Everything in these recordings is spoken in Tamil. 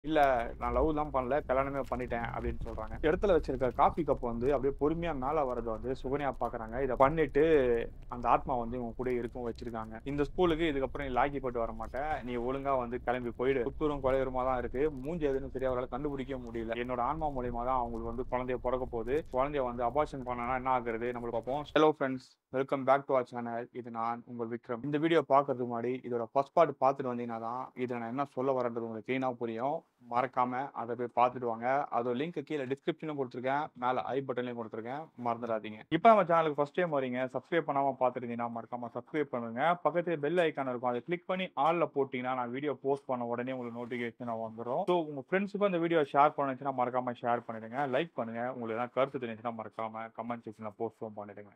இல்ல நான் லவ் தான் பண்ணல கல்யாணமே பண்ணிட்டேன் அப்படின்னு சொல்றாங்க இடத்துல வச்சிருக்க காஃபி கப் வந்து அப்படியே பொறுமையா மேல வரது வந்து சுகன்யா பாக்குறாங்க இதை பண்ணிட்டு அந்த ஆத்மா வந்து இவங்க கூட இருக்கும் வச்சிருக்காங்க இந்த ஸ்கூலுக்கு இதுக்கப்புறம் நீ லாக்கி போட்டு வர மாட்டேன் நீ ஒழுங்கா வந்து கிளம்பி போயிடு சுத்தூரும் கொலையுரமா தான் இருக்கு மூஞ்சி எதுன்னு சரியா அவரால் கண்டுபிடிக்க முடியல என்னோட ஆன்மா மூலியமா தான் அவங்களுக்கு வந்து குழந்தைய பிறக்க போகுது குழந்தைய வந்து அபார்ஷன் பண்ணனா என்ன ஆகுறது நம்மளுக்கு பார்ப்போம் hello friends welcome back to our channel இது நான் உங்கள் விக்ரம் இந்த வீடியோ பார்க்கறதுக்கு முன்னாடி இதோட ஃபர்ஸ்ட் பார்ட் பார்த்துட்டு வந்தீங்கன்னா தான் இதில் நான் என்ன சொல்ல வரன்றது உங்களுக்கு க்ளீனாக புரியும் மறக்காம அதை போய் பார்த்துட்டு வாங்க அதோட லிங்க் கீழே டிஸ்கிரிப்ஷனும் கொடுத்துருக்கேன் மேலே ஐ பட்டன்லையும் கொடுத்துருக்கேன் மறந்துடாதீங்க இப்போ நம்ம சேனலுக்கு ஃபர்ஸ்ட் டைம் வரீங்க சப்ஸ்கிரைப் பண்ணாமல் பார்த்துருந்தீங்கன்னா மறக்காம சப்ஸ்கிரைப் பண்ணுங்க பக்கத்துல பெல் ஐக்கான் இருக்கும் அதை கிளிக் பண்ணி ஆலில் போட்டிங்கன்னா நான் வீடியோ போஸ்ட் பண்ண உடனே உங்களுக்கு நோட்டிஃபிகேஷன் வந்துடும் ஸோ உங்கள் ஃப்ரெண்ட்ஸுக்கும் இந்த வீடியோ ஷேர் பண்ணுச்சுன்னா மறக்காம ஷேர் பண்ணிடுங்க லைக் பண்ணுங்க உங்களுக்கு ஏதாவது கருத்து தெரிஞ்சுன்னா மறக்காம கமெண்ட் செக்ஷனில் போஸ்ட்டும் பண்ணிடுங்க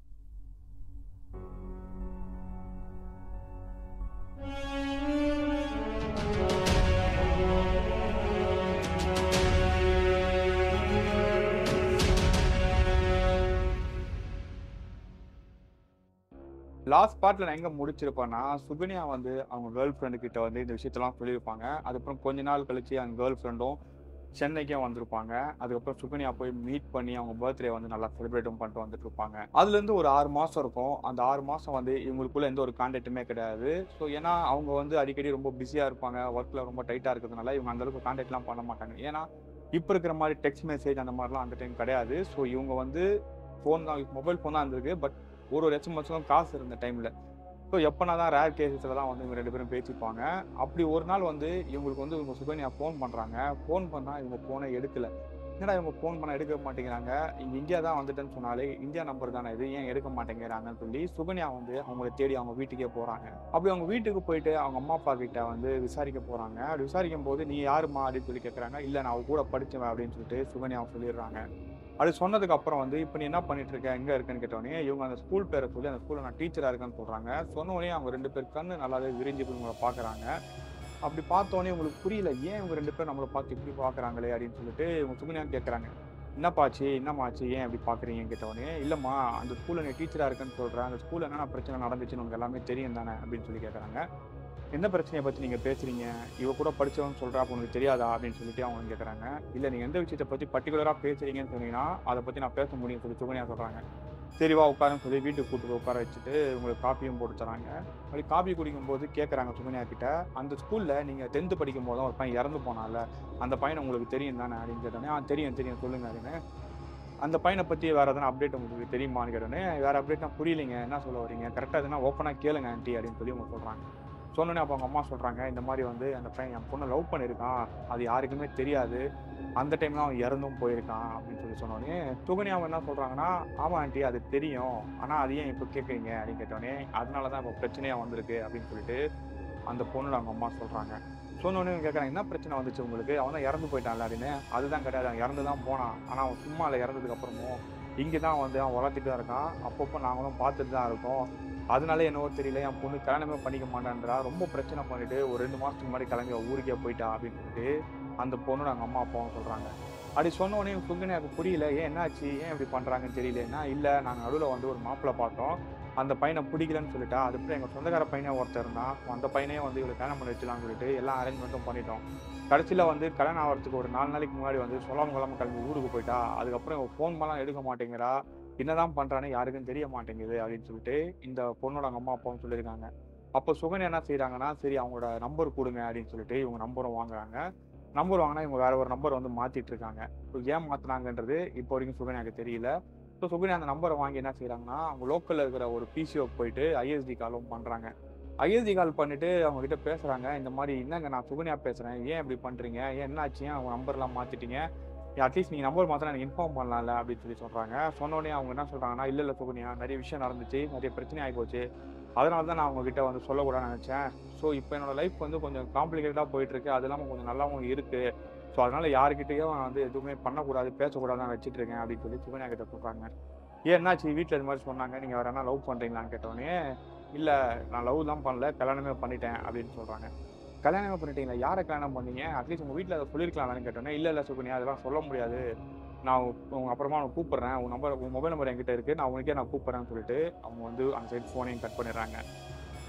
லாஸ்ட் பார்ட்ல நான் எங்க முடிச்சிருப்பேன்னா சுகன்யா வந்து அவங்க கேர்ள் ஃப்ரெண்டு கிட்ட வந்து இந்த விஷயத்தெல்லாம் சொல்லியிருப்பாங்க அதுக்கப்புறம் கொஞ்ச நாள் கழிச்சு அவங்க கேர்ள் ஃப்ரெண்டும் சென்னைக்கே வந்திருப்பாங்க அதுக்கப்புறம் சுகன்யா போய் மீட் பண்ணி அவங்க பர்த்டே வந்து நல்லா செலிப்ரேட்டும் பண்ணிட்டு வந்துட்டு இருப்பாங்க அதுல இருந்து ஒரு ஆறு மாசம் இருக்கும் அந்த ஆறு மாசம் வந்து இவங்களுக்குள்ள எந்த ஒரு கான்டாக்ட்டுமே கிடையாது ஸோ ஏன்னா அவங்க வந்து அடிக்கடி ரொம்ப பிஸியா இருப்பாங்க ஒர்க்ல ரொம்ப டைட்டா இருக்கிறதுனால இவங்க அந்த அளவுக்கு கான்டாக்ட்லாம் பண்ண மாட்டாங்க ஏன்னா இப்போ இருக்கிற மாதிரி டெக்ஸ்ட் மெசேஜ் அந்த மாதிரிலாம் அந்த டைம் கிடையாது ஸோ இவங்க வந்து ஃபோன் தான் மொபைல் ஃபோன் தான் இருந்திருக்கு பட் ஒரு ஒரு எஸ்எம்எஸ்லும் காசு இருந்த டைமில் ஸோ எப்போனா தான் ரேர் கேசஸில் தான் வந்து இவங்க ரெண்டு பேரும் பேசிப்பாங்க அப்படி ஒரு நாள் வந்து இவங்களுக்கு வந்து இவங்க சுகன்யா ஃபோன் பண்ணுறாங்க ஃபோன் பண்ணால் இவங்க ஃபோனை எடுக்கல என்னடா இவங்க ஃபோன் பண்ண எடுக்க மாட்டேங்கிறாங்க இங்கே இந்தியா தான் வந்துட்டேன்னு சொன்னாலே இந்தியா நம்பர் தானே இது ஏன் எடுக்க மாட்டேங்கிறாங்கன்னு சொல்லி சுகன்யா வந்து அவங்கள தேடி அவங்க வீட்டுக்கே போகிறாங்க அப்படி அவங்க வீட்டுக்கு போயிட்டு அவங்க அம்மா அப்பா கிட்ட வந்து விசாரிக்க போகிறாங்க அப்படி விசாரிக்கும் போது நீ யாருமா அப்படின்னு சொல்லி கேட்குறாங்க இல்லை நான் அவ கூட படித்தவன் அப்படின்னு சொல்லிட்டு சுகன்யா சொல்லிடுறாங்க அது சொன்னதுக்கு அப்புறம் வந்து இப்போ நீ என்ன பண்ணிட்டு இருக்க எங்க இருக்குன்னு கேட்டோடனே இவங்க அந்த ஸ்கூல் பேரை சொல்லி அந்த ஸ்கூல்ல நான் டீச்சரா இருக்கேன்னு சொல்றாங்க சொன்ன உடனே அவங்க ரெண்டு பேர் கண்ணு நல்லாவே விரிஞ்சு போய் இவங்களை பாக்குறாங்க அப்படி பார்த்தோன்னே உங்களுக்கு புரியல ஏன் இவங்க ரெண்டு பேரும் நம்மளை பார்த்து இப்படி பாக்குறாங்களே அப்படின்னு சொல்லிட்டு இவங்க சுகன்யா கேட்கறாங்க என்னப்பாச்சு என்னமாச்சு ஏன் இப்படி பாக்குறீங்கன்னு கேட்டோடனே இல்லம்மா அந்த ஸ்கூல்ல நீ டீச்சரா இருக்கேன்னு சொல்றேன் அந்த ஸ்கூல்ல என்னென்ன பிரச்சனை நடந்துச்சுன்னு உங்களுக்கு எல்லாமே தெரியும் தானே அப்படின்னு சொல்லி கேட்கறாங்க எந்த பிரச்சனையை பற்றி நீங்கள் பேசுகிறீங்க இவ கூட படித்தவன்னு சொல்கிறா அப்போ உனக்கு தெரியாதா அப்படின்னு சொல்லிட்டு அவங்க கேட்குறாங்க இல்லை நீங்கள் எந்த விஷயத்தை பற்றி பர்டிகுலராக பேசுகிறீங்கன்னு சொன்னீங்கன்னா அதை பற்றி நான் பேச முடியும்னு சொல்லி சுகன்யா சொல்கிறாங்க சரி வா உட்காருன்னு சொல்லி வீட்டுக்கு கூட்டு போய் உட்கார வச்சுட்டு உங்களுக்கு காப்பியும் போட்டு தராங்க அப்படி காப்பி குடிக்கும்போது கேட்குறாங்க சுகன்யா கிட்ட அந்த ஸ்கூலில் நீங்கள் டென்த்து படிக்கும் போது ஒரு பையன் இறந்து போனால அந்த பையனை உங்களுக்கு தெரியும் தானே அப்படின்னு கேட்டோன்னே ஆ தெரியும் தெரியும் சொல்லுங்க அப்படின்னு அந்த பையனை பற்றி வேறு எதனா அப்டேட் உங்களுக்கு தெரியுமான்னு கேட்டோன்னே வேறு அப்டேட்னா புரியலைங்க என்ன சொல்ல வரீங்க கரெக்டாக எதுனா ஓப்பனாக கேளுங்க ஆண்டி அப்படின்னு சொல்லி அவங்க சொல்கிறாங்க சொன்னோன்னே அப்போ அவங்க அம்மா சொல்கிறாங்க இந்த மாதிரி வந்து அந்த பையன் என் பொண்ணை லவ் பண்ணியிருக்கான் அது யாருக்குமே தெரியாது அந்த டைம்ல அவன் இறந்தும் போயிருக்கான் அப்படின்னு சொல்லி சொன்னோடனே சுகன்யா அவங்க என்ன சொல்கிறாங்கன்னா ஆமாம் ஆண்டி அது தெரியும் ஆனால் அது ஏன் இப்போ கேட்குறீங்க அப்படின்னு கேட்டோடனே அதனால தான் இப்போ பிரச்சனையாக வந்திருக்கு அப்படின்னு சொல்லிட்டு அந்த பொண்ணு அவங்க அம்மா சொல்கிறாங்க சொன்னோடனே கேட்குறாங்க என்ன பிரச்சனை வந்துச்சு உங்களுக்கு அவன் தான் இறந்து போயிட்டான்ல அப்படின்னு அதுதான் கிடையாது அவன் இறந்து தான் போனான் ஆனால் அவன் சும்மா இல்லை இறந்ததுக்கு அப்புறமும் இங்கே தான் வந்து அவன் வளர்த்துட்டு தான் இருக்கான் அப்பப்போ நாங்களும் பார்த்துட்டு தான் இருக்கோம் அதனால என்னவோ தெரியல என் பொண்ணு கல்யாணமே பண்ணிக்க மாட்டேன்றா ரொம்ப பிரச்சனை பண்ணிட்டு ஒரு ரெண்டு மாசத்துக்கு முன்னாடி கிளம்பி அவ ஊருக்கே போயிட்டா அப்படின்னு சொல்லிட்டு அந்த பொண்ணோட அவங்க அம்மா அப்பாவும் சொல்றாங்க அப்படி சொன்ன உடனே சுகன்யா எனக்கு புரியல ஏன் என்னாச்சு ஏன் இப்படி பண்றாங்கன்னு தெரியலன்னா இல்ல நாங்க நடுவில் வந்து ஒரு மாப்பிள்ளை பார்த்தோம் அந்த பையனை பிடிக்கலன்னு சொல்லிட்டா அதுக்கப்புறம் எங்க சொந்தக்கார பையனே ஒருத்தர் இருந்தான் அந்த பையனே வந்து இவளை கல்யாணம் பண்ணி வச்சலாம்னு சொல்லிட்டு எல்லா அரேஞ்ச்மெண்ட்டும் பண்ணிட்டோம் கடைசியில் வந்து கல்யாணம் ஆகிறதுக்கு ஒரு நாலு நாளைக்கு முன்னாடி வந்து சொல்லாம கொள்ளாம கிளம்பி ஊருக்கு போயிட்டா அதுக்கப்புறம் இவன் ஃபோன் பண்ணலாம் எடுக்க மாட்டேங்கிறா என்னதான் பண்றானே யாருக்கும் தெரிய மாட்டேங்குது அப்படின்னு சொல்லிட்டு இந்த பொண்ணோட அவங்க அம்மா அப்பாவும் சொல்லியிருக்காங்க அப்போ சுகன் என்ன செய்றாங்கன்னா சரி அவங்களோட நம்பர் கொடுங்க அப்படின்னு சொல்லிட்டு இவங்க நம்பரும் வாங்குறாங்க நம்பர் வாங்கினா இவங்க வேற ஒரு நம்பர் வந்து மாத்திட்டு இருக்காங்க ஸோ ஏன் மாத்தினாங்கன்றது இப்போ வரைக்கும் சுகன்யாக்கு தெரியல ஸோ சுகன்யா அந்த நம்பரை வாங்கி என்ன செய்றாங்கன்னா அவங்க லோக்கல்ல இருக்கிற ஒரு பிசிஓ போயிட்டு ஐஎஸ்டி காலும் பண்றாங்க ஐஎஸ்டி கால் பண்ணிட்டு அவங்க கிட்ட பேசுறாங்க இந்த மாதிரி என்னங்க நான் சுகன்யா பேசுறேன் ஏன் இப்படி பண்றீங்க ஏன் என்னாச்சு ஏன் அவங்க நம்பர்லாம் மாத்திட்டீங்க அட்லீஸ்ட் நீங்கள் நம்பர் மாத்திரம் எனக்கு இன்ஃபார்ம் பண்ணலாம்ல அப்படின்னு சொல்லி சொல்கிறாங்க சொன்னோடனே அவங்க என்ன சொல்கிறாங்கன்னா இல்லை இல்லை சுகன்யா நிறைய விஷயம் நடந்துச்சு நிறைய பிரச்சனை ஆகி போச்சு அதனால தான் நான் அவங்ககிட்ட வந்து சொல்லக்கூடாதுன்னு நினச்சேன் ஸோ இப்போ என்னோட லைஃப் வந்து கொஞ்சம் காம்ப்ளிகேட்டடாக போயிட்டு இருக்கு அது இல்லாமல் கொஞ்சம் நல்லாவும் இருக்கு ஸோ அதனால யாருக்கிட்டையும் நான் வந்து எதுவுமே பண்ணக்கூடாது பேசக்கூடாது நான் வச்சுட்டு இருக்கேன் அப்படின்னு சொல்லி சுகன்யா கிட்ட சொல்கிறாங்க ஏன் என்னாச்சு வீட்டில் இது மாதிரி சொன்னாங்க நீங்கள் வேற என்ன லவ் பண்ணுறீங்களான்னு கேட்டோடனே இல்லை நான் லவ் தான் பண்ணல கல்யாணமே பண்ணிட்டேன் அப்படின்னு சொல்கிறாங்க கல்யாணமே பண்ணிட்டீங்களா யாரை கல்யாணம் பண்ணீங்க அட்லீஸ்ட் உங்கள் வீட்டில் அதை சொல்லியிருக்கலாம்னு கேட்டோன்னே இல்லை இல்லை சுகன்யா அதெல்லாம் சொல்ல முடியாது நான் உங்க அப்புறமா உனக்கு கூப்பிடுறேன் உன் நம்பர் உன் மொபைல் நம்பர் என்கிட்ட இருக்கு நான் உனக்கே நான் கூப்பிடுறேன்னு சொல்லிட்டு அவங்க வந்து அந்த சைடு ஃபோனையும் கட் பண்ணிடுறாங்க ஸோ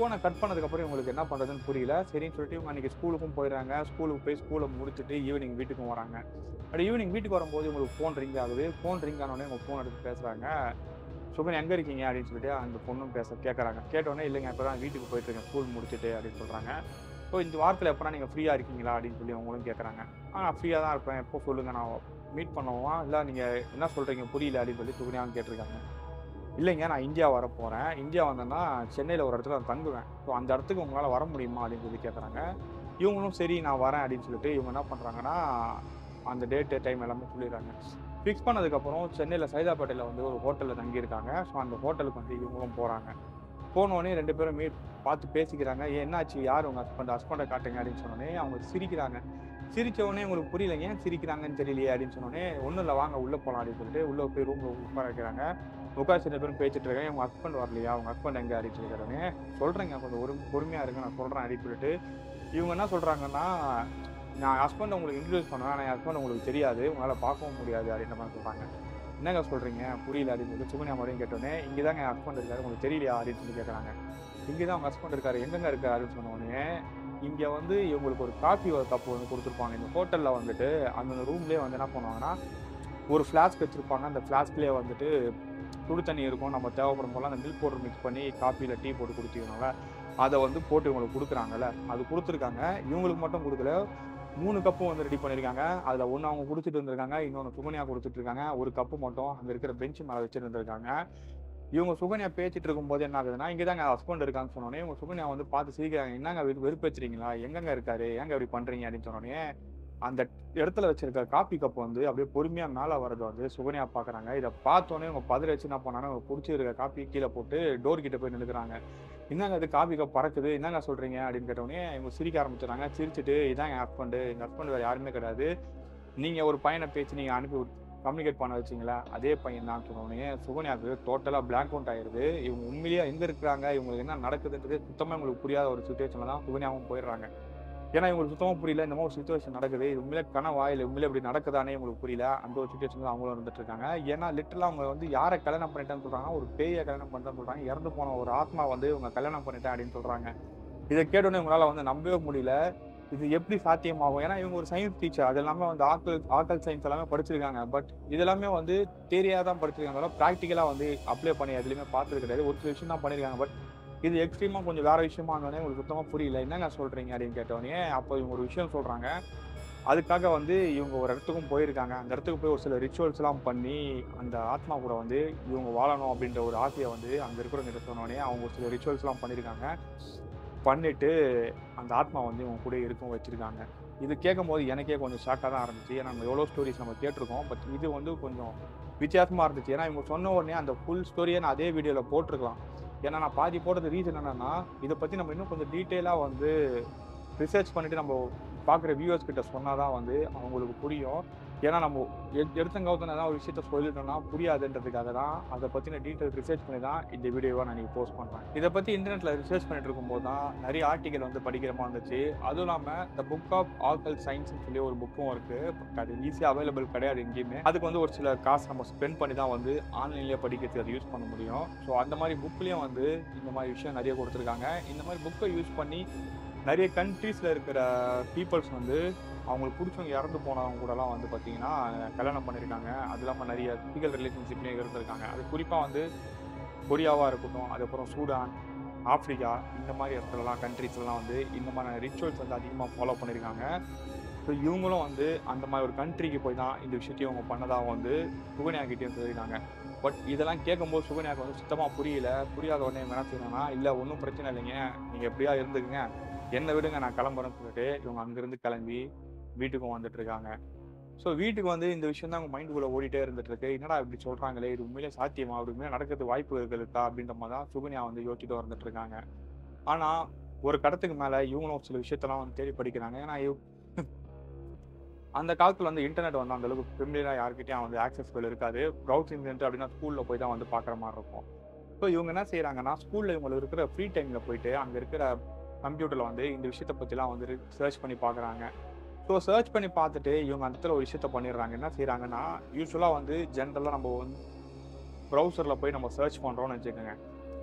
ஃபோனை கட் பண்ணதுக்கப்புறம் இவங்களுக்கு என்ன பண்ணுறதுன்னு புரியல சரின்னு சொல்லிட்டு இவங்க அன்றைக்கி ஸ்கூலுக்கும் போயிடுறாங்க ஸ்கூலுக்கு போய் ஸ்கூலை முடிச்சுட்டு ஈவினிங் வீட்டுக்கும் வராங்க அப்படி ஈவினிங் வீட்டுக்கு வரும்போது இவங்களுக்கு ஃபோன் ரிங் ஆகுது ஃபோன் ரிங் ஆனோடனே இவங்க ஃபோன் எடுத்து பேசுகிறாங்க சுகன் எங்கே இருக்கீங்க அப்படின்னு சொல்லிட்டு அந்த பொண்ணும் பேச கேட்குறாங்க கேட்டோடனே இல்லைங்க இப்போ தான் வீட்டுக்கு போயிட்டுருக்கேன் ஸ்கூல் முடிச்சுட்டு அப்படின்னு சொல்கிறாங்க ஸோ இந்த வாரத்தில் எப்போனா நீங்கள் ஃப்ரீயாக இருக்கீங்களா அப்படின்னு சொல்லி அவங்களும் கேட்குறாங்க ஆ ஃப்ரீயாக தான் இருப்பேன் எப்போ சொல்லுங்கள் நான் மீட் பண்ணுவோம் இல்லை நீங்கள் என்ன சொல்கிறீங்க புரியல அப்படின்னு சொல்லி சுகன்யாவும் கேட்டிருக்காங்க இல்லைங்க நான் இந்தியா வர போகிறேன் இந்தியா வந்தேன்னா சென்னையில் ஒரு இடத்துல நான் தங்குவேன் ஸோ அந்த இடத்துக்கு உங்களால் வர முடியுமா அப்படின்னு சொல்லி கேட்குறாங்க இவங்களும் சரி நான் வரேன் அப்படின்னு சொல்லிட்டு இவங்க என்ன பண்ணுறாங்கன்னா அந்த டேட்டு டைம் எல்லாமே சொல்லிடுறாங்க ஃபிக்ஸ் பண்ணதுக்கப்புறம் சென்னையில் சைதாப்பேட்டையில் வந்து ஒரு ஹோட்டலில் தங்கியிருக்காங்க ஸோ அந்த ஹோட்டலுக்கு வந்து இவங்களும் போகிறாங்க போனோடனே ரெண்டு பேரும் மீட் பார்த்து பேசிக்கிறாங்க "ஏன் என்னாச்சு யார் உங்கள் ஹஸ்பண்ட் ஹஸ்பண்டை காட்டுங்க அப்படின்னு சொன்னோடனே அவங்க சிரிக்கிறாங்க சிரிச்ச உடனே உங்களுக்கு புரியல ஏன் சிரிக்கிறாங்கன்னு தெரியலையே அப்படின்னு சொன்னோடனே ஒன்றும் இல்லை வாங்க உள்ளே போகலாம் அப்படின்னு சொல்லிட்டு உள்ளே போய் ரூமில் உட்கார வைக்கிறாங்க உட்கார ரெண்டு பேரும் பேசிட்டு இருக்காங்க உங்கள் ஹஸ்பண்ட் வரலையா உங்கள் ஹஸ்பண்ட் எங்கே அப்படின்னு சொல்லிக்கிறாங்க சொல்கிறேங்க கொஞ்சம் ஒரு பொறுமையாக இருங்க நான் சொல்கிறேன் அப்படின்னு சொல்லிட்டு இவங்க என்ன சொல்கிறாங்கன்னா நான் ஹஸ்பண்ட் உங்களுக்கு இன்ட்ரடியூஸ் பண்ணுவேன் ஆனால் என் ஹஸ்பண்ட் உங்களுக்கு தெரியாது உங்களால் பார்க்கவும் முடியாது அப்படின்ற மாதிரி சொல்கிறாங்க என்னங்க சொல்கிறீங்க புரியல அப்படின்னு சொல்லி சுகன்யா மறுபடியும் கேட்டோடனே இங்கே தாங்க என் ஹஸ்பண்ட் இருக்காரு உங்களுக்கு தெரியலையா அப்படின்னு சொல்லி கேட்குறாங்க இங்கே தான் உங்கள் ஹஸ்பண்ட் இருக்காரு எங்கெங்க இருக்காரு அப்படின்னு சொன்னோடனே இங்கே வந்து இவங்களுக்கு ஒரு காஃபி ஒரு கப் வந்து கொடுத்துருப்பாங்க இந்த ஹோட்டலில் வந்துட்டு அந்த ரூம்லேயே வந்து என்ன பண்ணுவாங்கன்னா ஒரு ஃப்ளாஸ்க் வச்சுருப்பாங்க அந்த ஃப்ளாஸ்க்லேயே வந்துட்டு சுடு தண்ணி இருக்கும் நம்ம தேவைப்படும் போல அந்த மில்க் பவுடர் மிக்ஸ் பண்ணி காஃபியில் டீ போட்டு குடிச்சிக்கணும்ல அதை வந்து போட்டு இவங்களுக்கு கொடுக்குறாங்கல்ல அது கொடுத்துருக்காங்க இவங்களுக்கு மட்டும் கொடுக்கல மூணு கப்பும் வந்து ரெடி பண்ணியிருக்காங்க அதில் ஒன்று அவங்க குடிச்சிட்டு இருந்திருக்காங்க இன்னொன்று சுகன்யா கொடுத்துட்டு இருக்காங்க ஒரு கப்பு மட்டும் அங்கே இருக்கிற பெஞ்சு மேலே வச்சுட்டு இருந்திருக்காங்க இவங்க சுகன்யா பேசிட்டு இருக்கும்போது என்ன ஆகுதுன்னா இங்கே தாங்க ஹஸ்பண்ட் இருக்கான்னு சொன்னோடனே இவங்க சுகன்யா வந்து பார்த்து சிரிக்கிறாங்க என்னங்க வெறு வெறுப்பேச்சுறீங்களா எங்கங்க இருக்காரு ஏங்க இப்படி பண்றீங்க அப்படின்னு சொன்னோடனே அந்த இடத்துல வச்சிருக்க காப்பி கப் வந்து அப்படியே பொறுமையா மேலே வரது வந்து சுகன்யா பார்க்கறாங்க இதை பார்த்தோன்னே இவங்க பதறி வச்சு என்ன பண்ணாங்க அவங்க பிடிச்சிருக்க காப்பி கீழே போட்டு டோர் கிட்ட போய் நின்னுக்கிறாங்க என்னங்க இது காப்பி கப் பறக்குது என்னங்க சொல்றீங்க அப்படின்னு கேட்டோடனே இவங்க சிரிக்க ஆரம்பிச்சிடுறாங்க சிரிச்சுட்டு இதான் என் ஹஸ்பண்டு எங்கள் ஹஸ்பண்ட் வேறு யாருமே கிடையாது நீங்கள் ஒரு பையனை பேச்சு நீங்கள் அனுப்பி கம்யூனிகேட் பண்ண வச்சிங்களா அதே பையன் தான் சொன்னோடனே சுகன்யாவுக்கு டோட்டலாக பிளாக் அவுட் ஆயிருது இவங்க உண்மையிலேயே எங்கே இருக்கிறாங்க இவங்களுக்கு என்ன நடக்குதுன்றது சுத்தமாக இவங்களுக்கு புரியாத ஒரு சுச்சுவேஷனில் தான் சுகன்யாவும் போயிடுறாங்க ஏன்னா இவங்களுக்கு சுத்தமாக புரியல இந்த மாதிரி ஒரு சுச்சுவேஷன் நடக்குது இது உண்மையிலே கனவா இல்லை உண்மையிலே இப்படி நடக்குதானே இவங்களுக்கு புரியல அந்த ஒரு சுச்சுவேஷன் அவங்களும் இருந்துட்டு இருக்காங்க ஏன்னா லிட்டரலாக அவங்க வந்து யாரை கல்யாணம் பண்ணிட்டேன்னு சொல்றாங்க ஒரு பேயை கல்யாணம் பண்ணிட்டேன்னு சொல்றாங்க இறந்து போன ஒரு ஆத்மா வந்து இவங்க கல்யாணம் பண்ணிட்டேன் அப்படின்னு சொல்றாங்க இதை கேட்டோன்னே இவங்களால வந்து நம்பவே முடியல இது எப்படி சாத்தியமாகும் ஏன்னா இவங்க ஒரு சயின்ஸ் டீச்சர் அது எல்லாமே வந்து ஆக்கல் ஆக்கல் சயின்ஸ் எல்லாமே படிச்சிருக்காங்க பட் இதெல்லாமே வந்து தேரியாக தான் படிச்சிருக்காங்க ப்ராக்டிக்கலாக வந்து அப்ளை பண்ணி எதுலையுமே பார்த்தது கிடையாது ஒரு சில விஷயம் தான் பண்ணியிருக்காங்க பட் இது எக்ஸ்ட்ரீமாக கொஞ்சம் வேற விஷயமா இருந்தோடனே உங்களுக்கு சுத்தமாக புரியல என்னங்க சொல்றீங்க அப்படின்னு கேட்டோடனே அப்போ இவங்க ஒரு விஷயம் சொல்றாங்க அதுக்காக வந்து இவங்க ஒரு இடத்துக்கும் போயிருக்காங்க அந்த இடத்துக்கு போய் ஒரு சில ரிச்சுவல்ஸ்லாம் பண்ணி அந்த ஆத்மா கூட வந்து இவங்க வாழணும் அப்படின்ற ஒரு ஆசையை வந்து அங்கே இருக்கிறவங்க சொன்னோடனே அவங்க ஒரு சில ரிச்சுவல்ஸ்லாம் பண்ணியிருக்காங்க பண்ணிட்டு அந்த ஆத்மா வந்து இவங்க கூட இருக்கும் வச்சிருக்காங்க இது கேட்கும் போது எனக்கே கொஞ்சம் ஷாக்காக தான் இருந்துச்சு ஏன்னா நம்ம எவ்வளோ ஸ்டோரிஸ் நம்ம கேட்டிருக்கோம் பட் இது வந்து கொஞ்சம் வித்தியாசமாக இருந்துச்சு ஏன்னா இவங்க சொன்ன உடனே அந்த ஃபுல் ஸ்டோரியை நான் அதே வீடியோவில் போட்டிருக்கலாம் ஏன்னா நான் பாதி போடுறது ரீசன் என்னன்னா இதை பற்றி நம்ம இன்னும் கொஞ்சம் டீட்டெயிலாக வந்து ரிசர்ச் பண்ணிட்டு நம்ம பார்க்குற வியூவர்ஸ் கிட்ட சொன்னாதான் வந்து அவங்களுக்கு புரியும் ஏன்னா நம்ம எ- எடுத்தங்கவுத்தன ஏதாவது ஒரு விஷயத்த சொல்லிட்டோம்னா புரியாதுன்றதுக்காக தான் அதை பற்றின டீட்டெயில் ரிசர்ச் பண்ணி தான் இந்த வீடியோவை நான் நீங்கள் போஸ்ட் பண்ணுறேன் இதை பற்றி இன்டர்நெட்டில் ரிசர்ச் பண்ணிட்டு இருக்கும்போது தான் நிறைய ஆர்டிகல் வந்து படிக்கிற மாதிரி இருந்துச்சு அதுவும் இல்லாமல் த புக் ஆஃப் ஆல்கல் சயின்ஸ்னு சொல்லி ஒரு புக்கும் இருக்குது பட் அது ஈஸியாக அவைலபிள் கிடையாது எங்கேயுமே அதுக்கு வந்து ஒரு சில காசு நம்ம ஸ்பெண்ட் பண்ணி தான் வந்து ஆன்லைன்லேயே படிக்கிறதுக்கு அதை யூஸ் பண்ண முடியும் ஸோ அந்த மாதிரி புக்லேயும் வந்து இந்த மாதிரி விஷயம் நிறைய கொடுத்துருக்காங்க இந்த மாதிரி புக்கை யூஸ் பண்ணி நிறைய கண்ட்ரீஸில் இருக்கிற பீப்புள்ஸ் வந்து அவங்களுக்கு பிடிச்சவங்க இறந்து போனவங்க கூடலாம் வந்து பார்த்தீங்கன்னா கல்யாணம் பண்ணியிருக்காங்க அது இல்லாமல் நிறைய பிசிக்கல் ரிலேஷன்ஷிப்லேயும் இருந்திருக்காங்க அது குறிப்பாக வந்து கொரியாவாக இருக்கட்டும் அதுக்கப்புறம் சூடான் ஆப்பிரிக்கா இந்த மாதிரி இடத்துலலாம் கண்ட்ரீஸ்லாம் வந்து இந்த மாதிரி ரிச்சுவல்ஸ் வந்து அதிகமாக ஃபாலோ பண்ணியிருக்காங்க ஸோ இவங்களும் வந்து அந்த மாதிரி ஒரு கண்ட்ரிக்கு போய் தான் இந்த விஷயத்தையும் அவங்க பண்ணதாக வந்து சுகன்யாக்கிட்டேயும் சொல்லியிருக்காங்க பட் இதெல்லாம் கேட்கும்போது சுகன்யாக்கு வந்து சுத்தமாக புரியல புரியாத உடனே இவங்க என்ன செய்யணும்னா இல்லை ஒன்றும் பிரச்சனை இல்லைங்க நீங்கள் எப்படியா இருந்துக்குங்க என்னை விடுங்க நான் கிளம்புறேன்னு சொல்லிட்டு இவங்க அங்கேருந்து கிளம்பி வீட்டுக்கும் வந்துட்டு இருக்காங்க ஸோ வீட்டுக்கு வந்து இந்த விஷயம் தான் அவங்க மைண்டுக்குள்ளே ஓடிட்டே இருந்துட்டு இருக்கு என்னடா இப்படி சொல்கிறாங்களே இது உண்மையிலே சாத்தியமா அப்படி உண்மையிலே நடக்கிறது வாய்ப்புகள் இருக்கா அப்படின்ற மாதிரி தான் சுகன்யா வந்து யோசிச்சுட்டு வந்துட்டு இருக்காங்க ஆனால் ஒரு கடத்துக்கு மேலே இவங்களும் சில விஷயத்தெல்லாம் வந்து தேடி படிக்கிறாங்க ஏன்னா இவ்- அந்த காலத்தில் வந்து இன்டர்நெட் வந்து அந்த அளவுக்கு ஃபெமிலியராக யார்கிட்டயும் வந்து ஆக்சஸ்பிள் இருக்காது ப்ரௌசிங் சென்டர் அப்படின்னா ஸ்கூலில் போய் தான் வந்து பார்க்குற மாதிரி இருக்கும் ஸோ இவங்க என்ன செய்கிறாங்கன்னா ஸ்கூலில் இவங்களுக்கு இருக்கிற ஃப்ரீ டைமில் போயிட்டு அங்கே இருக்கிற கம்ப்யூட்டரில் வந்து இந்த விஷயத்தை பற்றிலாம் வந்து சர்ச் பண்ணி பார்க்குறாங்க ஸோ சர்ச் பண்ணி பார்த்துட்டு இவங்க அந்த இடத்துல ஒரு விஷயத்த பண்ணிடுறாங்க என்ன செய்கிறாங்கன்னா யூஸ்வலாக வந்து ஜென்ரலாக நம்ம வந்து ப்ரௌசரில் போய் நம்ம சர்ச் பண்ணுறோம்னு வச்சுக்கோங்க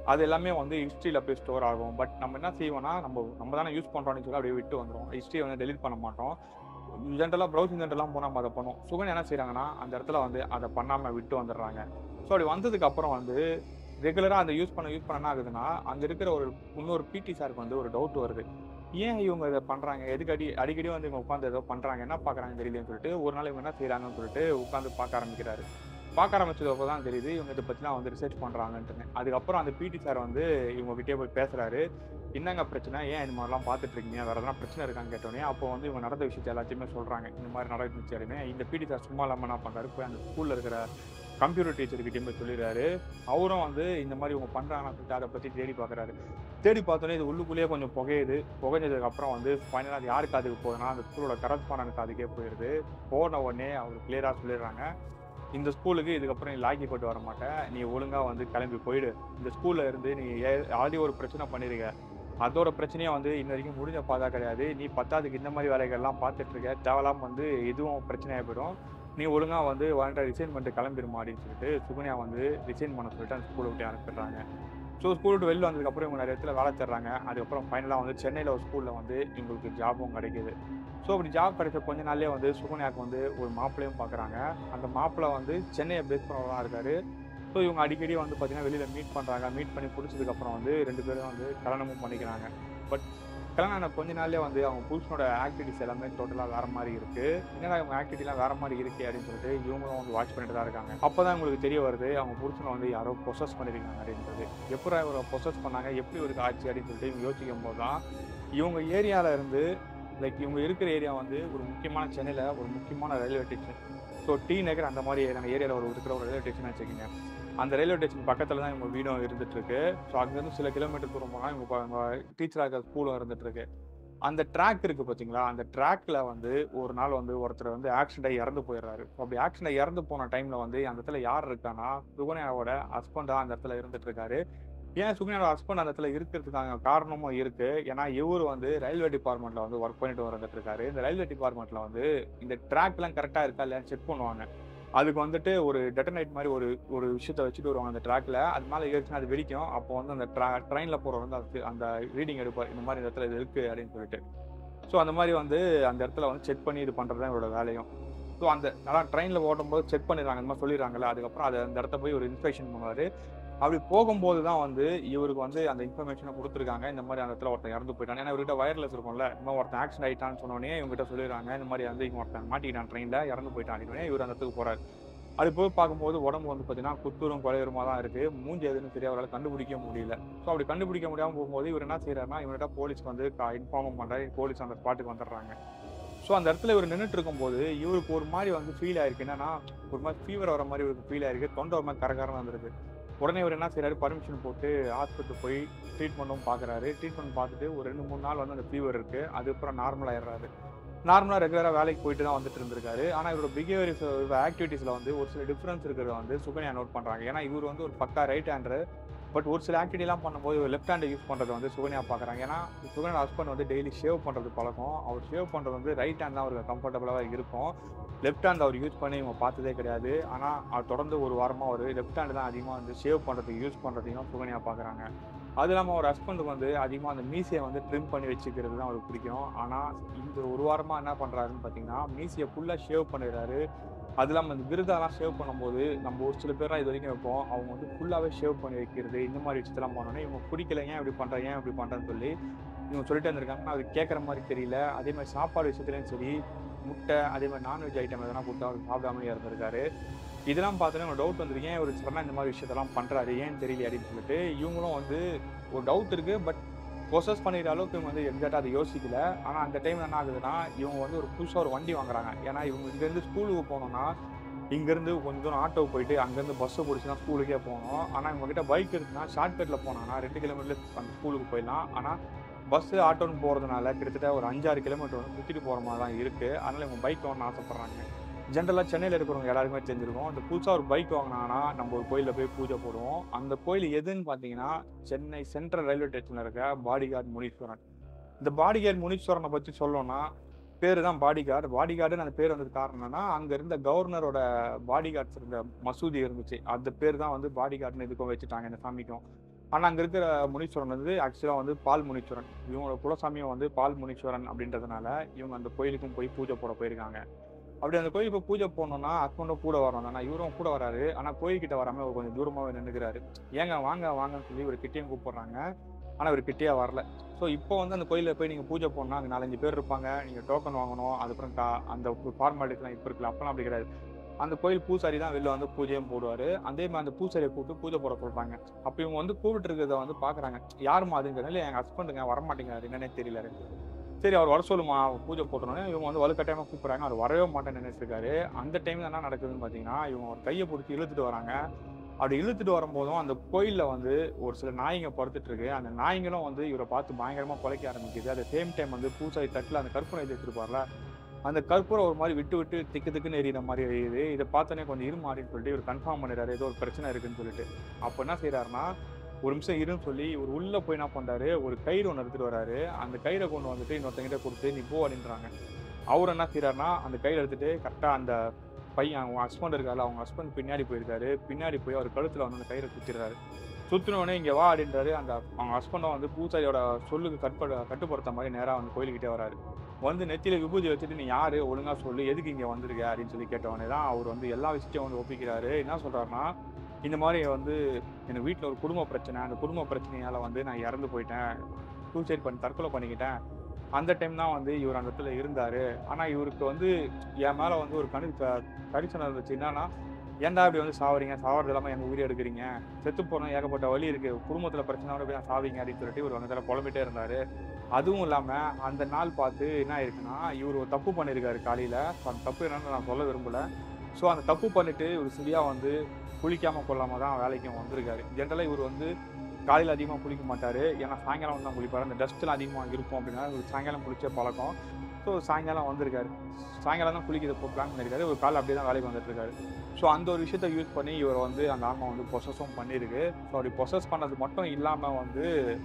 அது எல்லாமே வந்து ஹிஸ்ட்ரியில் போய் ஸ்டோர் ஆகும் பட் நம்ம என்ன செய்வோம்னா நம்ம நம்ம தானே யூஸ் பண்ணுறோம்னு சொல்லி அப்படியே விட்டு வந்துடும் ஹிஸ்ட்ரியை வந்து டெலிட் பண்ண மாட்டோம் ஜென்ரலாக ப்ரௌசிங் சென்டர்லாம் போனால் நம்ம அதை பண்ணுவோம் சுகன் என்ன செய்கிறாங்கன்னா அந்த இடத்துல வந்து அதை பண்ணாமல் விட்டு வந்துடுறாங்க ஸோ அப்படி வந்ததுக்கு அப்புறம் வந்து ரெகுலராக அதை யூஸ் பண்ண யூஸ் பண்ண என்ன ஆகுதுன்னா அங்கே இருக்கிற ஒரு இன்னொரு பிடி சாருக்கு வந்து ஒரு டவுட் வருது ஏன் இவங்க இதை பண்ணுறாங்க எதுக்கு அடி அடிக்கடி வந்து இவங்க உட்காந்து ஏதோ பண்ணுறாங்க என்ன பார்க்குறாங்க தெரியலன்னு சொல்லிட்டு ஒரு நாள் இவங்க என்ன செய்கிறாங்கன்னு சொல்லிட்டு உட்காந்து பார்க்க ஆரம்பிக்கிறாரு பார்க்க ஆரம்பிச்சதுக்கு தான் தெரியுது இவங்க இதை பற்றிலாம் வந்து ரிசர்ச் பண்ணுறாங்கன்ட்டு அதுக்கப்புறம் அந்த பிடி சார் வந்து இவங்க கிட்டே போய் பேசுகிறாரு என்னங்க பிரச்சனை ஏன் இந்த மாதிரிலாம் பார்த்துட்டு இருக்கீங்க வேறு எதனா பிரச்சனை இருக்கான்னு கேட்டோன்னே அப்போ வந்து இவங்க நடந்த விஷயத்தை எல்லாத்தையுமே சொல்கிறாங்க இந்த மாதிரி நடந்துச்சு அப்படிமே இந்த பிடி சார் சும்மா இல்லாமல் என்ன பண்ணுறாரு போய் அந்த ஸ்கூலில் இருக்கிற கம்ப்யூட்டர் டீச்சர்கிட்டயும் போய் சொல்லிடுறாரு அவரும் வந்து இந்த மாதிரி இவங்க பண்ணுறாங்கன்னு சொல்லிட்டு அதை பற்றி தேடி பார்க்குறாரு தேடி பார்த்தோன்னே இது உள்ளுக்குள்ளேயே கொஞ்சம் புகையுது புகைஞ்சதுக்கு அப்புறம் வந்து ஃபைனலாக அது யாருக்கு அதுக்கு போகுதுன்னா அந்த ஸ்கூலோட கரஸ்பாண்டனுக்கு அதுக்கே போயிடுது போன உடனே அவர் கிளியராக சொல்லிடுறாங்க இந்த ஸ்கூலுக்கு இதுக்கப்புறம் நீ லாக்கி போட்டு வர மாட்டேன் நீ ஒழுங்காக வந்து கிளம்பி போயிடு இந்த ஸ்கூலில் இருந்து நீ ஆல்ரெடி ஒரு பிரச்சனை பண்ணிருக்க அதோட பிரச்சனையே வந்து இன்ன வரைக்கும் முடிஞ்ச பாதா கிடையாது நீ பத்தாவதுக்கு இந்த மாதிரி வேலைகள்லாம் பார்த்துட்டு இருக்க தேவையில்லாம வந்து எதுவும் பிரச்சனையாக போயிடும் நீ ஒழுங்காக வந்து வாண்டா ரிசைன் பண்ணிட்டு கிளம்பிடுமா அப்படின்னு சொல்லிட்டு சுகன்யா வந்து ரிசைன் பண்ண சொல்லிட்டு அந்த ஸ்கூலை விட்டு அனுப்பிடுறாங்க ஸோ ஸ்கூல் விட்டு வெளில வந்ததுக்கப்புறம் இவங்க நிறைய இடத்துல வேலை தர்றாங்க அதுக்கப்புறம் ஃபைனலாக வந்து சென்னையில் ஒரு ஸ்கூலில் வந்து இவங்களுக்கு ஜாபும் கிடைக்குது ஸோ அப்படி ஜாப் கிடைச்ச கொஞ்ச நாள்லயே வந்து சுகன்யாக்கு வந்து ஒரு மாப்பிள்ளையும் பார்க்குறாங்க அந்த மாப்பிள்ளை வந்து சென்னையை பேஸ் பண்ணவராக இருக்காரு ஸோ இவங்க அடிக்கடி வந்து பார்த்தீங்கன்னா வெளியில் மீட் பண்ணுறாங்க மீட் பண்ணி பிடிச்சதுக்கப்புறம் வந்து ரெண்டு பேரும் வந்து கல்யாணமும் பண்ணிக்கிறாங்க பட் கல்யாணம் ஆன கொஞ்ச நாள்லயே வந்து அவங்க புருஷனோட ஆக்டிவிட்டிஸ் எல்லாமே டோட்டலாக வேற மாதிரி இருக்கு என்னடா இவங்க ஆக்டிவிட்டிலாம் வேற மாதிரி இருக்கு அப்படின்னு சொல்லிட்டு இவங்களும் வந்து வாட்ச் பண்ணிட்டு தான் இருக்காங்க அப்பதான் உங்களுக்கு தெரிய வருது அவங்க புருஷனை வந்து யாரோ பொசஸ் பண்ணிருக்காங்க அப்படின்றது எப்படி இவரை பொசஸ் பண்ணாங்க எப்படி இவருக்கு ஆச்சு அப்படின்னு சொல்லிட்டு இவங்க யோசிக்கும் போது தான் இவங்க ஏரியால இருந்து லைக் இவங்க இருக்கிற ஏரியா வந்து ஒரு முக்கியமான சென்னையில் ஒரு முக்கியமான railway station so T Nagar அந்த மாதிரி அந்த ஏரியாவில் ஒரு இருக்கிற ஒரு ரயில்வே ஸ்டேஷன் வச்சுக்கோங்க அந்த ரயில்வே ஸ்டேஷன் பக்கத்தில் தான் இவங்க வீடும் இருந்துட்டு இருக்கு ஸோ அங்கேருந்து சில கிலோமீட்டர் தூரம் போனால் இவங்க ப- இவங்க டீச்சராக இருக்கிற ஸ்கூலும் இருந்துட்டு இருக்கு அந்த ட்ராக் இருக்கு பார்த்தீங்களா அந்த ட்ராக்ல வந்து ஒரு நாள் வந்து ஒருத்தர் வந்து ஆக்சிடென்ட் ஆகி இறந்து போயிடுறாரு அப்படி ஆக்சிடென்ட் இறந்து போன டைம்ல வந்து அந்த இடத்துல யார் இருக்கான்னா சுகன்யாவோட ஹஸ்பண்டா அந்த இடத்துல இருந்துட்டு இருக்காரு ஏன் சுகன்யாவோட ஹஸ்பண்ட் அந்த இடத்துல இருக்கிறதுக்கான காரணமும் இருக்கு ஏன்னா இவர் வந்து ரயில்வே டிபார்ட்மெண்ட்ல வந்து ஒர்க் பண்ணிட்டு வந்துட்டு இருக்காரு இந்த ரயில்வே டிபார்ட்மெண்ட்ல வந்து இந்த ட்ராக் எல்லாம் கரெக்டா இருக்கா இல்லையான்னு செக் பண்ணுவாங்க அதுக்கு வந்துட்டு ஒரு டெட்டனைட் மாதிரி ஒரு ஒரு விஷயத்த வச்சுட்டு வருவாங்க அந்த ட்ராக்ல அது மேலே ஏறிச்சுன்னா அது வெடிக்கும் அப்போ வந்து அந்த ட்ரா ட்ரெயினில் போகிற வந்து அதுக்கு அந்த ரீடிங் எடுப்பார் இந்த மாதிரி இந்த இடத்துல இது இருக்கு அப்படின்னு சொல்லிட்டு ஸோ அந்த மாதிரி வந்து அந்த இடத்துல வந்து செக் பண்ணி இது பண்ணுறது தான் இவரோட வேலையும் ஸோ அந்த அதான் ட்ரெயினில் ஓட்டும்போது செக் பண்ணிடுறாங்க இந்த மாதிரி சொல்லிடுறாங்கல்ல அதுக்கப்புறம் அதை அந்த இடத்த போய் ஒரு இன்ஸ்பெக்ஷன் பண்ணுவார் அப்படி போகும்போது தான் வந்து இவருக்கு வந்து அந்த இன்ஃபர்மேஷனை கொடுத்துருக்காங்க இந்த மாதிரி அந்த இடத்துல ஒருத்தன் இறந்து போயிட்டான் ஏன்னா இவர்கிட்ட வயர்லெஸ் இருக்கும்ல இந்த மாதிரி ஒருத்தன் ஆக்சிடென்ட் ஆயிட்டான்னு சொன்னோடனே இவங்ககிட்ட சொல்லிடுறாங்க இந்த மாதிரி வந்து இவங்க ஒருத்தன் மாட்டிக்கிட்டான் ட்ரெயினில் இறந்து போயிட்டான் அப்படின்னு இவர் அந்த இடத்துக்கு போறாரு அது போய் பார்க்கும்போது உடம்பு வந்து பார்த்தீங்கன்னா குத்தூரும் குலையுருமா தான் இருக்கு மூஞ்சி எதுன்னு சரியா அவரால் கண்டுபிடிக்க முடியல ஸோ அப்படி கண்டுபிடிக்க முடியாம போகும்போது இவர் என்ன செய்யறாருன்னா இவர்கிட்ட போலீஸ்க்கு வந்து இன்ஃபார்ம் பண்றாரு போலீஸ் அந்த ஸ்பாட்டுக்கு வந்துடுறாங்க ஸோ அந்த இடத்துல இவர் நின்றுட்டு இருக்கும்போது இவருக்கு ஒரு மாதிரி வந்து ஃபீல் ஆயிருக்கு என்னன்னா ஒரு மாதிரி ஃபீவர் வர மாதிரி இவருக்கு ஃபீல் ஆயிருக்கு தொண்டை ஒரு மாதிரி கரகரம் வந்திருக்கு உடனே இவர் என்ன செய்யறாரு பர்மிஷன் போட்டு ஹாஸ்பிட்டல் போய் ட்ரீட்மெண்ட்டும் பார்க்குறாரு ட்ரீட்மெண்ட் பார்த்துட்டு ஒரு ரெண்டு மூணு நாள் வந்து அந்த ஃபீவர் இருக்கு அதுக்கப்புறம் நார்மல் ஆயிடுறாரு நார்மலாக ரெகுலராக வேலைக்கு போயிட்டு தான் வந்துட்டு இருந்திருக்காரு ஆனால் இவரோட பிஹேவியர்ஸ் ஆக்டிவிட்டீஸில் வந்து ஒரு சில டிஃப்ரென்ஸ் இருக்கிறத வந்து சுகன்யா நோட் பண்ணுறாங்க ஏன்னா இவர் வந்து ஒரு பக்கா ரைட் ஹேண்டர் பட் ஒரு சில ஆக்டிவிட்டிலாம் பண்ணும்போது இவர் லெஃப்ட் ஹேண்டை யூஸ் பண்ணுறது வந்து சுகன்யா பார்க்குறாங்க ஏன்னா சுகன்யா ஹஸ்பண்ட் வந்து டெய்லி ஷேவ் பண்ணுறது பழக்கம் அவர் ஷேவ் பண்ணுறது வந்து ரைட் ஹேண்ட் தான் அவருக்கு கம்ஃபர்டபுளாக இருக்கும் லெஃப்ட் ஹேண்ட் அவர் யூஸ் பண்ணி இவங்க பார்த்ததே கிடையாது ஆனால் அவர் தொடர்ந்து ஒரு வாரமாக அவர் லெஃப்ட் ஹேண்ட் தான் அதிகமாக வந்து ஷேவ் பண்ணுறதுக்கு யூஸ் பண்ணுறதையும் சுகன்யா பார்க்குறாங்க அது இல்லாமல் அவர் ஹஸ்பண்டுக்கு வந்து அதிகமாக அந்த மீசையை வந்து ட்ரிம் பண்ணி வச்சுக்கிறது தான் அவருக்கு பிடிக்கும் ஆனால் இந்த ஒரு வாரமாக என்ன பண்ணுறாருன்னு பார்த்தீங்கன்னா மீசையை ஃபுல்லாக ஷேவ் பண்ணிடுறாரு அது இல்லாமல் இந்த விருதெல்லாம் ஷேவ் பண்ணும்போது நம்ம ஒரு சில பேர்லாம் இது வரைக்கும் வைப்போம் அவங்க வந்து ஃபுல்லாகவே ஷேவ் பண்ணி வைக்கிறது இந்த மாதிரி விஷயத்தெல்லாம் பண்ணோன்னே இவங்க பிடிக்கல ஏன் இப்படி பண்ணுறேன் ஏன் இப்படி பண்ணுறேன்னு சொல்லி இவங்க சொல்லிட்டு வந்திருக்காங்க ஆனால் அது கேட்குற மாதிரி தெரியல அதே மாதிரி சாப்பாடு விஷயத்துலையும் சரி முட்டை அதே மாதிரி நான்வெஜ் ஐட்டம் எதனா கொடுத்தா அவர் சாப்பிடாமலே இருந்திருக்காரு இதெல்லாம் பார்த்தோன்னே ஒரு டவுட் வந்துருக்கு ஏன் ஒரு சடனாக இந்த மாதிரி விஷயத்தெல்லாம் பண்ணுறாரு ஏன் தெரியல அப்படின்னு சொல்லிட்டு இவங்களும் வந்து ஒரு டவுட் இருக்கு பட் ப்ரொசஸ் பண்ணிக்கிற அளவுக்கு இவங்க வந்து எக்ஸாக்டாக அதை யோசிக்கல ஆனால் அந்த டைம் என்ன ஆகுதுன்னா இவங்க வந்து ஒரு புதுசாக ஒரு வண்டி வாங்குறாங்க ஏன்னா இவங்க இங்கேருந்து ஸ்கூலுக்கு போனோம்னா இங்கேருந்து கொஞ்சம் தூரம் ஆட்டோ போயிட்டு அங்கேருந்து பஸ்ஸை பிடிச்சி தான் ஸ்கூலுக்கே போகணும் ஆனால் இவங்ககிட்ட பைக் இருக்குன்னா ஷார்ட்கட்டில் போனாங்கன்னா ரெண்டு கிலோமீட்டர் அந்த ஸ்கூலுக்கு போயிடலாம் ஆனால் பஸ்ஸு ஆட்டோன்னு போகிறதுனால கிட்டத்தட்ட ஒரு அஞ்சாறு கிலோமீட்டர் வந்து சுற்றிட்டு போகிற மாதிரி தான் இருக்குது அதனால் இவங்க பைக் வாங்கணும்னு ஆசைப்பட்றாங்க ஜென்ரலாக சென்னையில் இருக்கிறவங்க எல்லாருக்குமே தெரிஞ்சிருக்கும் அந்த புதுசாக ஒரு பைக் வாங்கினாங்கன்னா நம்ம ஒரு கோயிலில் போய் பூஜை போடுவோம் அந்த கோயில் எதுன்னு பார்த்தீங்கன்னா சென்னை சென்ட்ரல் ரயில்வே ஸ்டேஷனில் இருக்க பாடிகார்ட் முனீஸ்வரன் இந்த பாடிகார்ட் முனீஸ்வரனை பற்றி சொல்லணும்னா பேர் தான் பாடிகார்டு பாடிகார்டுன்னு அந்த பேர் வந்தது காரணம் என்னன்னா அங்கே இருந்த கவர்னரோட பாடிகார்ட்ஸ் இருந்த மசூதி இருந்துச்சு அந்த பேர் தான் வந்து பாடிகார்டுன்னு இதுக்கும் வச்சுட்டாங்க இந்த சாமிக்கும் ஆனா அங்க இருக்கிற முனீஸ்வரன் வந்து ஆக்சுவலா வந்து பால் முனீஸ்வரன் இவங்களோட குலசாமியும் வந்து பால் முனீஸ்வரன் அப்படின்றதுனால இவங்க அந்த கோயிலுக்கும் போய் பூஜை போட போயிருக்காங்க அப்படி அந்த கோயிலுக்கு பூஜை போடணும்னா ஹஸ்பண்டும் கூட வரணும் ஆனா இவரும் கூட வராரு ஆனா கோயில்கிட்ட வராம அவர் கொஞ்சம் தூரமாவே நின்னுக்கிறாரு ஏங்க வாங்க வாங்கன்னு சொல்லி ஒரு கிட்டேயும் கூப்பிடுறாங்க ஆனா இவர் கிட்டேயே வரல ஸோ இப்போ வந்து அந்த கோயிலில் போய் நீங்கள் பூஜை போடணும் அங்கே நாலஞ்சு பேர் இருப்பாங்க நீங்கள் டோக்கன் வாங்கணும் அதுக்கப்புறம் கா அந்த ஃபார்மாலிட்டிலாம் இப்போ இருக்குல்ல அப்போலாம் அப்படி கிடையாது அந்த கோயில் பூசாரி தான் வெளில வந்து பூஜையும் போடுவார் அதே மாதிரி அந்த பூசாரியை கூப்பிட்டு பூஜை போட சொல்கிறாங்க அப்போ இவங்க வந்து கூப்பிட்டு இருக்கிறத வந்து பார்க்குறாங்க யாருமா அதுங்கிறது இல்லை எங்கள் ஹஸ்பண்டுங்க வரமாட்டேங்கிறாரு என்னன்னே தெரியல சரி அவர் வர சொல்லுமா அவர் பூஜை போட்டோன்னே இவங்க வந்து வலுக்கட்டாயமாக கூப்பிட்றாங்க அவர் வரவே மாட்டேன்னு நினைச்சிட்டு இருக்காரு அந்த டைம்ல என்ன நடக்குதுன்னு பார்த்தீங்கன்னா இவங்க ஒரு கையை பிடிச்சி இழுத்துட்டு வராங்க அப்படி இழுத்துட்டு வரும்போதும் அந்த கோயிலில் வந்து ஒரு சில நாய்ங்க படுத்துட்டு இருக்கு அந்த நாய்ங்களும் வந்து இவரை பார்த்து பயங்கரமா குலைக்க ஆரம்பிக்குது at the சேம் டைம் வந்து பூசாரி தட்டில் அந்த கற்பூரம் எழுதி வச்சிருப்பார்ல அந்த கற்பூரம் ஒரு மாதிரி விட்டு விட்டு திக்கு திக்குன்னு எரியுற மாதிரி எரியுது இதை பார்த்தோன்னே கொஞ்சம் இருமாறின்னு சொல்லிட்டு இவர் கன்ஃபார்ம் பண்ணிடுறாரு ஏதோ ஒரு பிரச்சனை இருக்குன்னு சொல்லிட்டு அப்போ என்ன செய்யறாருன்னா ஒரு நிமிஷம் இருன்னு சொல்லி ஒரு உள்ள போய் என்ன பண்றாரு ஒரு கயிறு ஒன்று எடுத்துட்டு வராரு அந்த கயிறை கொண்டு வந்துட்டு இன்னொருத்தங்கிட்ட கொடுத்து நீ போ அப்படின்றாங்க அவர் என்ன செய்யறாருன்னா அந்த கயிறு எடுத்துட்டு கரெக்டாக அந்த பையன் அவங்க ஹஸ்பண்ட் இருக்காரு அவங்க ஹஸ்பண்ட் பின்னாடி போயிருக்காரு பின்னாடி போய் அவர் கழுத்துல வந்து அந்த கயிறை சுத்திடுறாரு சுத்தினோடனே இங்க வா அப்படின்றாரு அந்த அவங்க ஹஸ்பண்டும் வந்து பூசாரியோட சொல்லுக்கு கட்ப கட்டுப்படுத்த மாதிரி நேரா வந்து கோயிலுக்கிட்டே வராரு வந்து நெத்தியில விபூதி வச்சுட்டு நீ யாரு ஒழுங்கா சொல்லு எதுக்கு இங்க வந்திருக்க அப்படின்னு சொல்லி கேட்டவொடனே தான் அவர் வந்து எல்லா விஷயத்தையும் வந்து ஒப்பிக்கிறாரு என்ன சொல்றாருன்னா இந்த மாதிரி வந்து எனக்கு வீட்டில் ஒரு குடும்ப பிரச்சனை அந்த குடும்ப பிரச்சனையால வந்து நான் இறந்து போயிட்டேன் சூசைட் பண்ணி தற்கொலை பண்ணிக்கிட்டேன் அந்த டைம் தான் வந்து இவர் அந்த இடத்துல இருந்தாரு ஆனா இவருக்கு வந்து என் மேல வந்து ஒரு கணி க- கரிசனம் இருந்துச்சு என்னன்னா ஏன்டா இப்படி வந்து சாவறீங்க சாவறது இல்லாம எங்க உயிரை எடுக்கிறீங்க செத்து போனோம் ஏகப்பட்ட வழி இருக்கு குடும்பத்துல பிரச்சனை வர போய் சாவீங்க அப்படின்னு சொல்லிட்டு இவர் வந்து அதில் புலம்பிட்டே இருந்தாரு அதுவும் இல்லாம அந்த நாள் பார்த்து என்ன ஆயிருக்குன்னா இவர் ஒரு தப்பு பண்ணியிருக்காரு காலையில So, அந்த தப்பு என்னன்னு நான் சொல்ல விரும்பல ஸோ அந்த தப்பு பண்ணிட்டு இவர் சரியா வந்து குளிக்காம கொள்ளாம தான் வேலைக்கும் வந்திருக்காரு ஜென்ரலா இவர் வந்து காலையில் அதிகமாக குளிக்க மாட்டாரு ஏன்னா சாயங்காலம் வந்து தான் குளிப்பாரு அந்த டஸ்ட்லாம் அதிகமாக இருக்கும் அப்படின்னா இவர் சாயங்காலம் குளிச்ச பழக்கம் ஸோ சாயங்காலம் வந்திருக்காரு சாயங்காலம் தான் குளிக்கிறது பிளான் பண்ணியிருக்காரு ஒரு கால் அப்படியே தான் வேலைக்கு வந்துட்டு இருக்காரு ஸோ அந்த ஒரு விஷயத்த யூஸ் பண்ணி இவர் வந்து அந்த ஆன்மா வந்து பொசஸும் பண்ணியிருக்கு ஸோ அப்படி பொசஸ் பண்ணது மட்டும் இல்லாமல் வந்து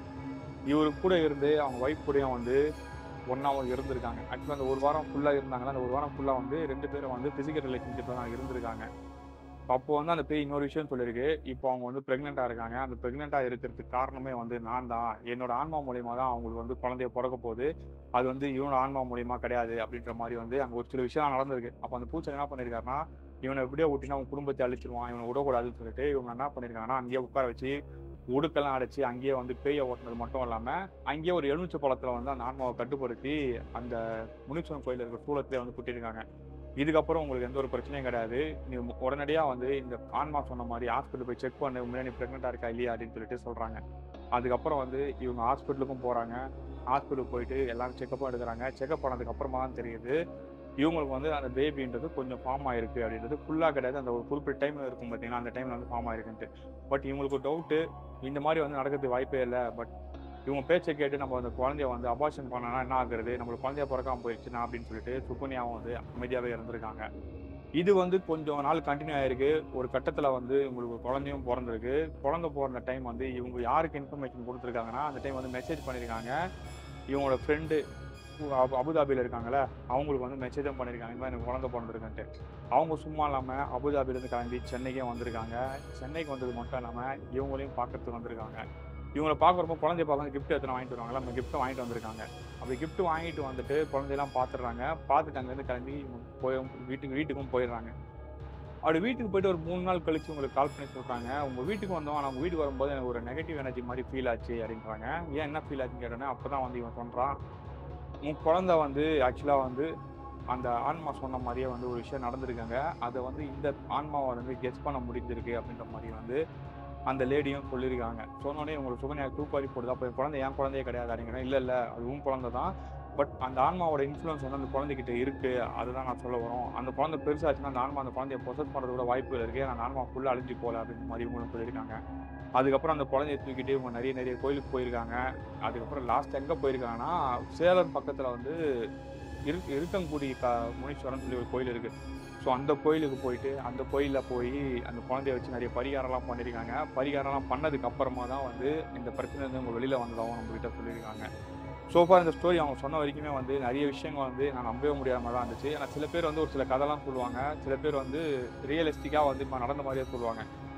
இவர் கூட இருந்து அவங்க ஒய்ஃப் கூடயும் வந்து ஒன்றாவும் இருந்திருக்காங்க ஆக்சுவலாக அந்த ஒரு வாரம் ஃபுல்லாக இருந்தாங்களா அந்த ஒரு வாரம் ஃபுல்லாக வந்து ரெண்டு பேரும் வந்து ஃபிசிக்கல் ரிலேஷன்ஷிப்பில் தான் இருந்திருக்காங்க அப்போ வந்து அந்த பேய் இன்னொரு விஷயம் சொல்லியிருக்கு இப்போ அவங்க வந்து ப்ரெக்னெண்ட்டாக இருக்காங்க அந்த ப்ரெக்னெண்ட்டாக இருக்கிறதுக்கு காரணமே வந்து நான் தான் என்னோட ஆன்மா மூலியமா தான் அவங்களுக்கு வந்து குழந்தைய பிறக்க போகுது அது வந்து இவனோட ஆன்மா மூலியமா கிடையாது அப்படின்ற மாதிரி வந்து அங்கே ஒரு சில விஷயம் நடந்திருக்கு அப்போ அந்த பூச்சை என்ன பண்ணியிருக்காருன்னா இவனை எப்படியோ விட்டினா அவன் குடும்பத்தை அழிச்சிருவான் இவனை விடக்கூடாதுன்னு சொல்லிட்டு இவங்க என்ன பண்ணியிருக்காங்கன்னா அங்கேயே உட்கார வச்சு உடுக்கெல்லாம் அடைச்சு அங்கேயே வந்து பேயை ஓட்டுனது மட்டும் இல்லாமல் அங்கேயே ஒரு எலுமிச்சை பழத்தில் வந்து அந்த ஆன்மாவை கட்டுப்படுத்தி அந்த முனீஸ்வரன் கோயில் இருக்கிற சூளத்திலே வந்து குட்டிருக்காங்க இதுக்கப்புறம் உங்களுக்கு எந்த ஒரு பிரச்சனையும் கிடையாது நீ உடனடியாக வந்து இந்த ஆன்மா சொன்ன மாதிரி ஹாஸ்பிட்டல் போய் செக் பண்ணு முன்னாடி நீ ப்ரெக்னெண்ட்டாக இருக்கா இல்லையா அப்படின்னு சொல்லிட்டு சொல்கிறாங்க அதுக்கப்புறம் வந்து இவங்க ஹாஸ்பிட்டலுக்கும் போகிறாங்க ஹாஸ்பிட்டலுக்கு போயிட்டு எல்லாரும் செக்கப்பும் எடுக்கிறாங்க செக்அப் பண்ணதுக்கு அப்புறமா தான் தெரியுது இவங்களுக்கு வந்து அந்த பேபின்றது கொஞ்சம் ஃபார்ம் ஆயிருக்கு அப்படின்றது ஃபுல்லாக கிடையாது அந்த ஒரு குறிப்பிட்ட டைம் இருக்கும் பார்த்தீங்கன்னா அந்த டைமில் வந்து ஃபார்ம் ஆயிருக்குன்ட்டு பட் இவங்களுக்கு டவுட்டு இந்த மாதிரி வந்து நடக்கிறதுக்கு வாய்ப்பே இல்லை பட் இவங்க பேச்சை கேட்டு நம்ம அந்த குழந்தைய வந்து அபார்ஷன் பண்ணனா என்ன ஆகுறது நம்மளுக்கு குழந்தைய பிறக்காம போயிடுச்சுன்னா அப்படின்னு சொல்லிட்டு சுப்புனியாவும் வந்து அமைதியாகவே இருந்திருக்காங்க இது வந்து கொஞ்சம் நாள் கண்டினியூ ஆயிருக்கு ஒரு கட்டத்தில் வந்து உங்களுக்கு ஒரு குழந்தையும் பிறந்திருக்கு குழந்தை பிறந்த டைம் வந்து இவங்க யாருக்கு இன்ஃபர்மேஷன் கொடுத்துருக்காங்கன்னா அந்த டைம் வந்து மெசேஜ் பண்ணியிருக்காங்க இவங்களோட ஃப்ரெண்டு அபுதாபியில் இருக்காங்கல்ல அவங்களுக்கு வந்து மெசேஜும் பண்ணியிருக்காங்க இந்த மாதிரி எனக்கு குழந்தை பிறந்திருக்குன்ட்டு அவங்க சும்மா இல்லாமல் அபுதாபிலேருந்து கிளம்பி சென்னைக்கே வந்திருக்காங்க சென்னைக்கு வந்தது மட்டும் இல்லாமல் இவங்களையும் பார்க்கறதுக்கு வந்திருக்காங்க இவங்களை பார்க்குறப்போ குழந்தைய பார்க்க கிஃப்ட் எத்தனை வாங்கிட்டு வருவாங்களா நம்ம கிஃப்ட் வாங்கிட்டு வந்திருக்காங்க அப்படி gift வாங்கிட்டு வந்துட்டு குழந்தையெல்லாம் பார்த்துடுறாங்க பார்த்துட்டு அங்கேருந்து கிளம்பி போய் வீட்டுக்கு வீட்டுக்கும் போயிடுறாங்க அப்படி வீட்டுக்கு போயிட்டு ஒரு மூணு நாள் கழிச்சு உங்களுக்கு கால் பண்ணி சொல்றாங்க உங்க வீட்டுக்கு வந்தோம் ஆனால் உங்க வீட்டுக்கு வரும்போது எனக்கு ஒரு நெகட்டிவ் எனர்ஜி மாதிரி ஃபீல் ஆச்சு அப்படின்றாங்க ஏன் என்ன ஃபீல் ஆச்சுன்னு கேட்டோன்னே அப்பதான் வந்து இவன் சொல்றான் உன் குழந்தை வந்து ஆக்சுவலாக வந்து அந்த ஆன்மா சொன்ன மாதிரியே வந்து ஒரு விஷயம் நடந்திருக்காங்க அதை வந்து இந்த ஆன்மாவை வந்து கெஸ் பண்ண முடிஞ்சிருக்கு அப்படின்ற மாதிரி வந்து அந்த லேடியும் சொல்லியிருக்காங்க சொன்னோடனே உங்களுக்கு சுகன்யா தூப்பாரி போடுதா அப்போ என் குழந்தை என் குழந்தையே கிடையாது அப்படிங்கிறேன் இல்லை இல்லை அது உன் குழந்தை தான் பட் அந்த ஆன்மாவோட இன்ஃப்ளூயன்ஸ் வந்து அந்த குழந்தைகிட்ட இருக்கு அதுதான் நான் சொல்ல வரோம் அந்த குழந்தை பெருசாச்சுன்னா அந்த ஆன்மா அந்த குழந்தைய பொசஸ் பண்ணுறது கூட வாய்ப்புகள் இருக்கு அந்த ஆன்மா ஃபுல்லாக அழிஞ்சு போகல அப்படின்ற மாதிரி இவங்களும் சொல்லியிருக்காங்க அதுக்கப்புறம் அந்த குழந்தைய தூக்கிட்டு இவங்க நிறைய நிறைய கோயிலுக்கு போயிருக்காங்க அதுக்கப்புறம் லாஸ்ட் எங்கே போயிருக்காங்கன்னா சேலம் பக்கத்தில் வந்து இரு இருக்கங்குடி க முனீஸ்வரன் சொல்லி ஒரு கோயில் இருக்கு ஸோ அந்த கோயிலுக்கு போயிட்டு அந்த கோயிலில் போய் அந்த குழந்தைய வச்சு நிறைய பரிகாரம்லாம் பண்ணியிருக்காங்க பரிகாரம்லாம் பண்ணதுக்கு அப்புறமா தான் வந்து இந்த பிரச்சனை இருந்து அவங்க வெளியில் வந்ததாகவும் நம்மகிட்ட சொல்லியிருக்காங்க சோஃபா இந்த ஸ்டோரி அவங்க சொன்ன வரைக்குமே வந்து நிறைய விஷயங்கள் வந்து நான் நம்பவே முடியாம தான் இருந்துச்சு ஏன்னா சில பேர் வந்து ஒரு சில கதைலாம் சொல்லுவாங்க சில பேர் வந்து ரியலிஸ்டிக்காக வந்து இப்போ நடந்த மாதிரியே சொல்லுவாங்க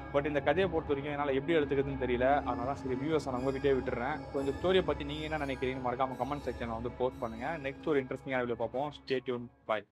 பட் இந்த கதையை பொறுத்த வரைக்கும் என்னால் எப்படி எடுத்துக்கிறதுன்னு தெரியல அதனால தான் சரி வியூவர்ஸ் நான் உங்ககிட்டே விட்டுறேன் ஸோ இந்த ஸ்டோரியை பற்றி நீங்கள் என்ன நினைக்கிறீங்கன்னு மறக்காம கமெண்ட் செக்ஷனில் வந்து போஸ்ட் பண்ணுங்கள் நெக்ஸ்ட் ஒரு இன்ட்ரெஸ்டிங்கான வீடியோ பார்ப்போம் ஸ்டே டியூன் பாய்